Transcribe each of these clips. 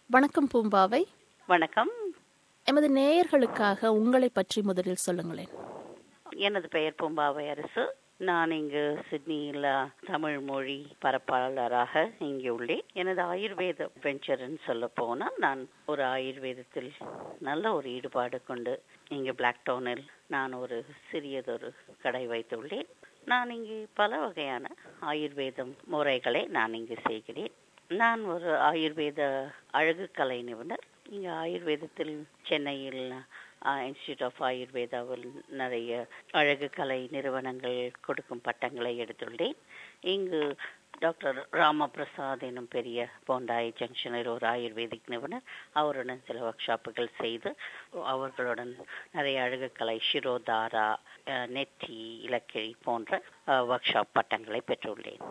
வணக்கம் பூம்பாவை வணக்கம் எமது நேயர்களுக்காக உங்களை பற்றி முதலில் சொல்லுங்களேன் எனது பெயர் பூம்பாவை அரசு நான் இங்கு சிட்னியில் தமிழ் மொழி பரப்பாளராக இங்கே உள்ளேன் எனது ஆயுர்வேத வெஞ்சர்னு சொல்ல போனால் நான் ஒரு ஆயுர்வேதத்தில் நல்ல ஒரு ஈடுபாடு கொண்டு இங்கே பிளாக் டவுனில் நான் ஒரு சிறியதொரு கடை வைத்துள்ளேன் நான் இங்கே பல வகையான ஆயுர்வேதம் முறைகளை நான் இங்கு செய்கிறேன் நான் ஒரு ஆயுர்வேத அழகு கலை நிபுணர் இங்கே ஆயுர்வேதத்தில் சென்னையில் இன்ஸ்டியூட் ஆஃப் ஆயுர்வேதாவில் நிறைய அழகு கலை நிறுவனங்கள் கொடுக்கும் பட்டங்களை எடுத்துள்ளேன் இங்கு டாக்டர் ராமபிரசாத் எனும் பெரிய போண்டாய் ஜங்ஷனில் ஒரு ஆயுர்வேதிக் நிபுணர் அவருடன் சில ஒர்க் ஷாப்புகள் செய்து அவர்களுடன் நிறைய அழகுக்கலை ஷிரோதாரா நெற்றி இலக்கிழி போன்ற ஒர்க் ஷாப் பட்டங்களை பெற்றுள்ளேன்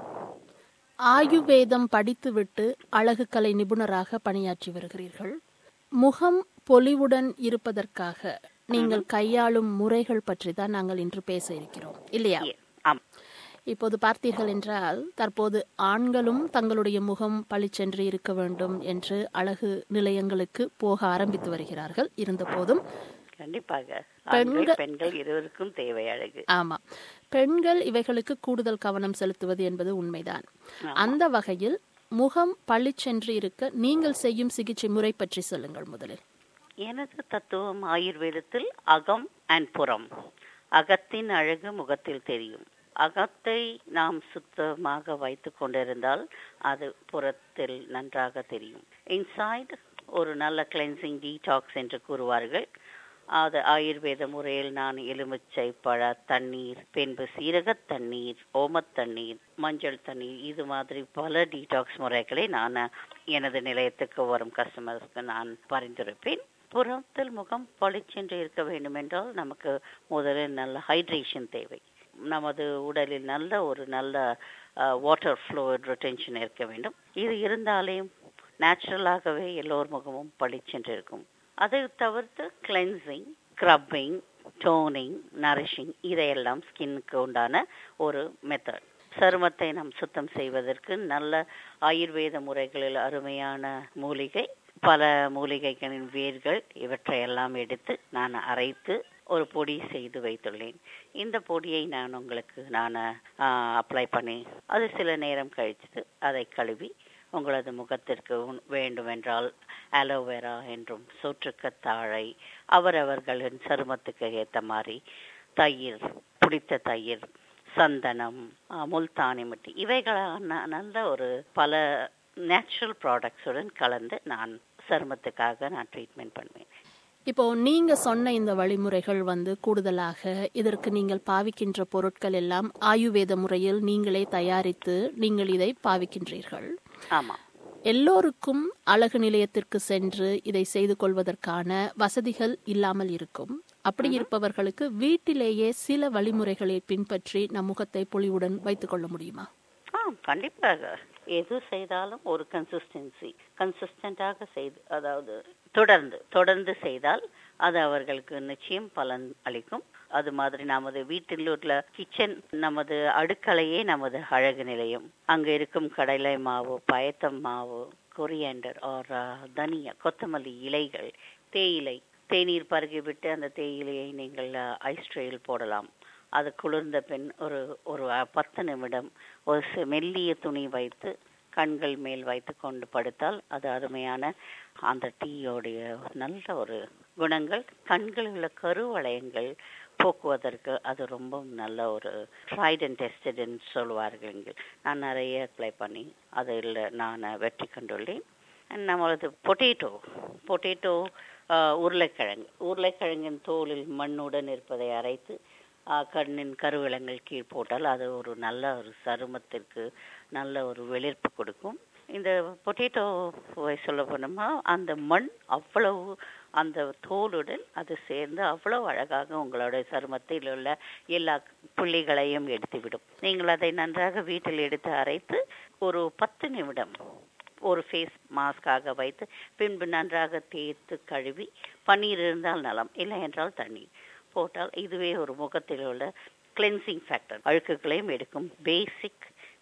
ஆயுர்வேதம் படித்துவிட்டு அழகு கலை நிபுணராக பணியாற்றி வருகிறீர்கள் முகம் பொலிவுடன் இருப்பதற்காக நீங்கள் கையாளும் முறைகள் பற்றி தான் நாங்கள் இன்று பேச இருக்கிறோம் இல்லையா ஆம் இப்போது பார்த்தீர்கள் என்றால் தற்போது ஆண்களும் தங்களுடைய முகம் பளிச்சென்று இருக்க வேண்டும் என்று அழகு நிலையங்களுக்கு போக ஆரம்பித்து வருகிறார்கள் இருந்த போதும் கண்டிப்பாக ஆண்கள் பெண்கள் இருவருக்கும் தேவை அழகு ஆமா பெண்கள் இவைகளுக்கு கூடுதல் கவனம் செலுத்துவது என்பது உண்மைதான் அந்த வகையில் முகம் பளிச்சென்று இருக்க நீங்கள் செய்யும் சிகிச்சை முறை பற்றி சொல்லுங்கள் முதலில் எனது தத்துவம் ஆயுர்வேதத்தில் அகம் அண்ட் புறம் அகத்தின் அழகு முகத்தில் தெரியும் அகத்தை நாம் சுத்தமாக வைத்து கொண்டிருந்தால் அது புறத்தில் நன்றாக தெரியும் இன்சைட் ஒரு நல்ல கிளென்சிங் டீடாக்ஸ் என்று கூறுவார்கள் அது ஆயுர்வேத முறையில் நான் எலுமிச்சை பழ தண்ணீர் பின்பு சீரக தண்ணீர் ஓமத் தண்ணீர் மஞ்சள் தண்ணீர் இது மாதிரி பல டீடாக்ஸ் முறைகளை நான் எனது நிலையத்துக்கு வரும் கஸ்டமர்ஸ்க்கு நான் பரிந்துரைப்பேன் புறத்தில் முகம் பளிச்சென்று இருக்க வேண்டும் என்றால் நமக்கு முதலில் நல்ல ஹைட்ரேஷன் தேவை நமது உடலில் நல்ல ஒரு நல்ல வாட்டர் ஃப்ளோ ரிட்டென்ஷன் இருக்க வேண்டும் இது இருந்தாலே நேச்சுரலாகவே எல்லோர் முகமும் பளிச்சென்று இருக்கும் அதை தவிர்த்து கிளென்சிங் ஸ்க்ரப்பிங் டோனிங் நரிஷிங் இதையெல்லாம் ஸ்கின்னுக்கு உண்டான ஒரு மெத்தட் சருமத்தை நாம் சுத்தம் செய்வதற்கு நல்ல ஆயுர்வேத முறைகளில் அருமையான மூலிகை பல மூலிகைகளின் வேர்கள் இவற்றையெல்லாம் எடுத்து நான் அரைத்து ஒரு பொடி செய்து வைத்துள்ளேன் இந்த பொடியை நான் உங்களுக்கு நான் அப்ளை பண்ணி அது சில நேரம் கழித்து அதை கழுவி உங்களது முகத்திற்கு வேண்டுமென்றால் அலோவேரா என்றும் சோற்றுக்கத்தாழை அவரவர்களின் சருமத்துக்கு ஏற்ற மாதிரி தயிர் புளித்த தயிர் சந்தனம் முல்தானி மட்டி இவைகளான நல்ல ஒரு பல நேச்சுரல் ப்ராடக்ட்ஸுடன் கலந்து நான் சருமத்துக்காக நான் ட்ரீட்மெண்ட் பண்ணுவேன் இப்போ நீங்க சொன்ன இந்த வழிமுறைகள் வந்து கூடுதலாக இதற்கு நீங்கள் பாவிக்கின்ற பொருட்கள் எல்லாம் ஆயுர்வேத முறையில் நீங்களே தயாரித்து நீங்கள் இதை பாவிக்கின்றீர்கள் ஆமா எல்லோருக்கும் அழகு நிலையத்திற்கு சென்று இதை செய்து கொள்வதற்கான வசதிகள் இல்லாமல் இருக்கும் அப்படி இருப்பவர்களுக்கு வீட்டிலேயே சில வழிமுறைகளை பின்பற்றி நம் முகத்தை பொலிவுடன் வைத்துக் கொள்ள முடியுமா ஆ கண்டிப்பாக எது செய்தாலும் ஒரு கன்சிஸ்டன்சி கன்சிஸ்டண்டாக செய்து அதாவது தொடர்ந்து தொடர்ந்து செய்தால் அது அவர்களுக்கு நிச்சயம் பலன் அளிக்கும் அது மாதிரி நமது வீட்டில் உள்ள கிச்சன் நமது அடுக்கலையே நமது அழகு நிலையம் அங்க இருக்கும் கடலை மாவு பயத்தம் மாவு கொரியண்டர் ஆர் தனியா கொத்தமல்லி இலைகள் தேயிலை தேநீர் பருகிவிட்டு அந்த தேயிலையை நீங்கள் ஐஸ் ட்ரேயில் போடலாம் அது குளிர்ந்த பின் ஒரு ஒரு பத்து நிமிடம் ஒரு மெல்லிய துணி வைத்து கண்கள் மேல் வைத்து கொண்டு படுத்தால் அது அருமையான அந்த டீயோடைய நல்ல ஒரு குணங்கள் கண்களில் உள்ள கருவளையங்கள் போக்குவதற்கு அது ரொம்ப நல்ல ஒரு ட்ரைட் அண்ட் டெஸ்டட்னு சொல்லுவார்கள் இங்கே நான் நிறைய அப்ளை பண்ணி அதில் நான் வெற்றி கண்டுள்ளேன் நம்மளது பொட்டேட்டோ பொட்டேட்டோ உருளைக்கிழங்கு உருளைக்கிழங்கின் தோலில் மண்ணுடன் இருப்பதை அரைத்து கண்ணின் கருவிலங்கள் கீழ் போட்டால் அது ஒரு நல்ல ஒரு சருமத்திற்கு நல்ல ஒரு வெளிர்ப்பு கொடுக்கும் இந்த பொட்டேட்டோவை சொல்ல போனோமா அந்த மண் அவ்வளவு அந்த தோலுடன் அது சேர்ந்து அவ்வளவு அழகாக உங்களுடைய சருமத்தில் உள்ள எல்லா புள்ளிகளையும் எடுத்துவிடும் நீங்கள் அதை நன்றாக வீட்டில் எடுத்து அரைத்து ஒரு பத்து நிமிடம் ஒரு ஃபேஸ் மாஸ்காக வைத்து பின்பு நன்றாக தேய்த்து கழுவி பன்னீர் இருந்தால் நலம் இல்லை என்றால் தண்ணீர் போட்டால் இதுவே ஒரு முகத்தில் உள்ள கிளென்சிங் ஃபேக்டர் அழுக்குகளையும் எடுக்கும் பேசிக்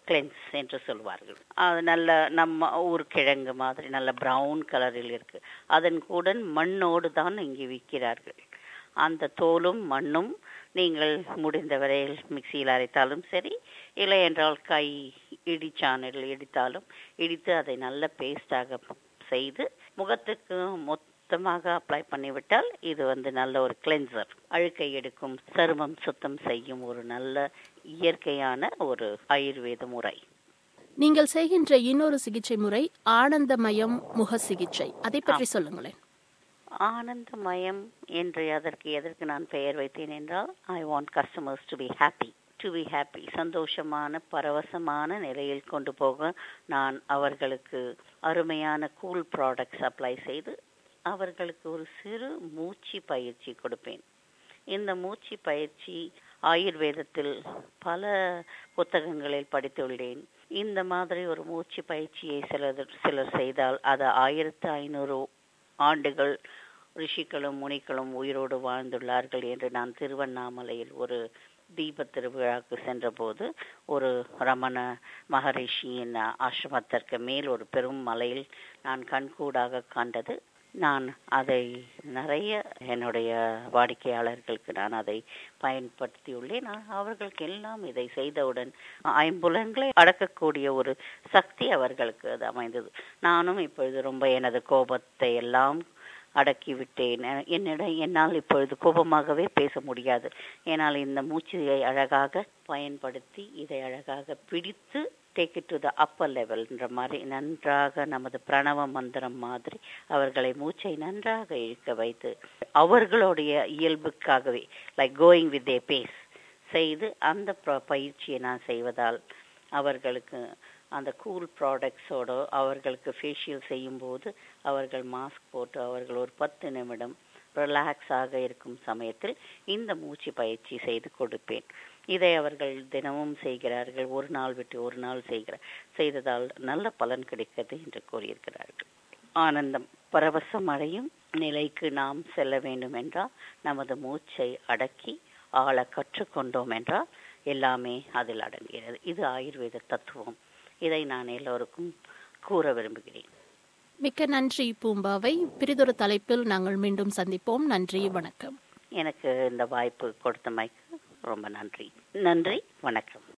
கிளென்ஸ் என்று சொல்வார்கள் அது நல்ல நம்ம ஊர் கிழங்கு மாதிரி நல்ல பிரவுன் கலரில் இருக்கு அதன் கூட மண்ணோடு தான் இங்கே விற்கிறார்கள் அந்த தோலும் மண்ணும் நீங்கள் முடிந்தவரையில் மிக்சியில் அரைத்தாலும் சரி இல்லை என்றால் கை இடிச்சானில் இடித்தாலும் இடித்து அதை நல்ல பேஸ்டாக செய்து முகத்துக்கு மொத்தமாக அப்ளை பண்ணிவிட்டால் இது வந்து நல்ல ஒரு கிளென்சர் அழுக்கை எடுக்கும் சருமம் சுத்தம் செய்யும் ஒரு நல்ல இயற்கையான ஒரு ஆயுர்வேத முறை நீங்கள் செய்கின்ற இன்னொரு சிகிச்சை முறை ஆனந்தமயம் முக சிகிச்சை அதை பற்றி சொல்லுங்களேன் ஆனந்தமயம் என்று அதற்கு எதற்கு நான் பெயர் வைத்தேன் என்றால் I want customers to be happy to be happy சந்தோஷமான பரவசமான நிலையில் கொண்டு போக நான் அவர்களுக்கு அருமையான கூல் ப்ராடக்ட்ஸ் அப்ளை செய்து அவர்களுக்கு ஒரு சிறு மூச்சு பயிற்சி கொடுப்பேன் இந்த மூச்சு பயிற்சி ஆயுர்வேதத்தில் பல புத்தகங்களில் படித்துள்ளேன் இந்த மாதிரி ஒரு மூச்சு பயிற்சியை சிலர் சிலர் செய்தால் அது ஆயிரத்து ஐநூறு ஆண்டுகள் ரிஷிகளும் முனிகளும் உயிரோடு வாழ்ந்துள்ளார்கள் என்று நான் திருவண்ணாமலையில் ஒரு தீப திருவிழாவுக்கு சென்றபோது ஒரு ரமண மகரிஷியின் ஆசிரமத்திற்கு மேல் ஒரு பெரும் மலையில் நான் கண்கூடாக கண்டது நான் அதை நிறைய என்னுடைய வாடிக்கையாளர்களுக்கு நான் அதை பயன்படுத்தியுள்ளேன் நான் அவர்களுக்கு எல்லாம் இதை செய்தவுடன் ஐம்புலன்களை அடக்கக்கூடிய ஒரு சக்தி அவர்களுக்கு அது அமைந்தது நானும் இப்பொழுது ரொம்ப எனது கோபத்தை எல்லாம் அடக்கிவிட்டேன் என்னிடம் என்னால் இப்பொழுது கோபமாகவே பேச முடியாது ஏனால் இந்த மூச்சையை அழகாக பயன்படுத்தி இதை அழகாக பிடித்து take it to the upper லெவல்ன்ற மாதிரி நன்றாக நமது பிரணவ மந்திரம் மாதிரி அவர்களை மூச்சை நன்றாக இழுக்க வைத்து அவர்களுடைய இயல்புக்காகவே like going with a pace செய்து அந்த பயிற்சியை நான் செய்வதால் அவர்களுக்கு அந்த கூல் ப்ராடக்ட்ஸோட அவர்களுக்கு ஃபேஷியல் செய்யும்போது அவர்கள் மாஸ்க் போட்டு அவர்கள் ஒரு பத்து நிமிடம் ரிலாக்ஸாக இருக்கும் சமயத்தில் இந்த மூச்சு பயிற்சி செய்து கொடுப்பேன் இதை அவர்கள் தினமும் செய்கிறார்கள் ஒரு நாள் விட்டு ஒரு நாள் செய்கிற செய்ததால் நல்ல பலன் கிடைக்கிறது என்று கூறியிருக்கிறார்கள் ஆனந்தம் பரவசம் அடையும் நிலைக்கு நாம் செல்ல வேண்டும் என்றால் நமது மூச்சை அடக்கி ஆள கற்றுக்கொண்டோம் என்றால் எல்லாமே அதில் அடங்குகிறது இது ஆயுர்வேத தத்துவம் இதை நான் எல்லோருக்கும் கூற விரும்புகிறேன் மிக்க நன்றி பூம்பாவை பிரிதொரு தலைப்பில் நாங்கள் மீண்டும் சந்திப்போம் நன்றி வணக்கம் எனக்கு இந்த வாய்ப்பு கொடுத்தமைக்கு ரொம்ப நன்றி நன்றி வணக்கம்